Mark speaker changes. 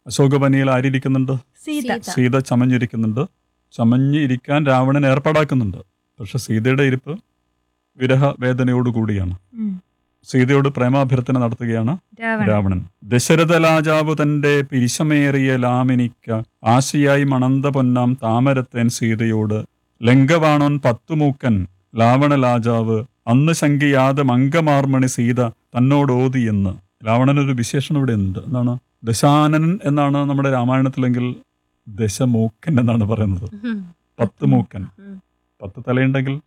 Speaker 1: അശോകവനിയിൽ ആരിയിരിക്കുന്നുണ്ട്
Speaker 2: സീത
Speaker 1: സീത ചമഞ്ഞിരിക്കുന്നുണ്ട് ചമഞ്ഞ് ഇരിക്കാൻ രാവണൻ ഏർപ്പാടാക്കുന്നുണ്ട് പക്ഷെ സീതയുടെ ഇരിപ്പ് വിരഹ വേദനയോടുകൂടിയാണ്
Speaker 2: ഉം.
Speaker 1: സീതയോട് പ്രേമാഭ്യർത്ഥന നടത്തുകയാണ്
Speaker 2: രാവണൻ
Speaker 1: രാവണൻ ദശരഥ രാജാവ് തന്റെ പിരിശമേറിയ ലാമിനിക്ക ആശയായി മണന്ത പൊന്നാം താമരത്തേൻ സീതയോട് ലങ്കവാണോൻ പത്തുമൂക്കൻ രാവണ രാജാവ് അന്ന് ശങ്കിയാതെ മംഗമാർമണി സീത തന്നോടോതി എന്ന് രാവണനൊരു വിശേഷണം ഇവിടെ ഉണ്ട് എന്താണ് ദശാനനൻ എന്നാണ് നമ്മുടെ രാമായണത്തിലെങ്കിൽ ദശമൂക്കൻ എന്നാണ് പറയുന്നത്
Speaker 2: ഉം.
Speaker 1: പത്ത് മൂക്കൻ
Speaker 2: ഉം.
Speaker 1: പത്ത് തലയുണ്ടെങ്കിൽ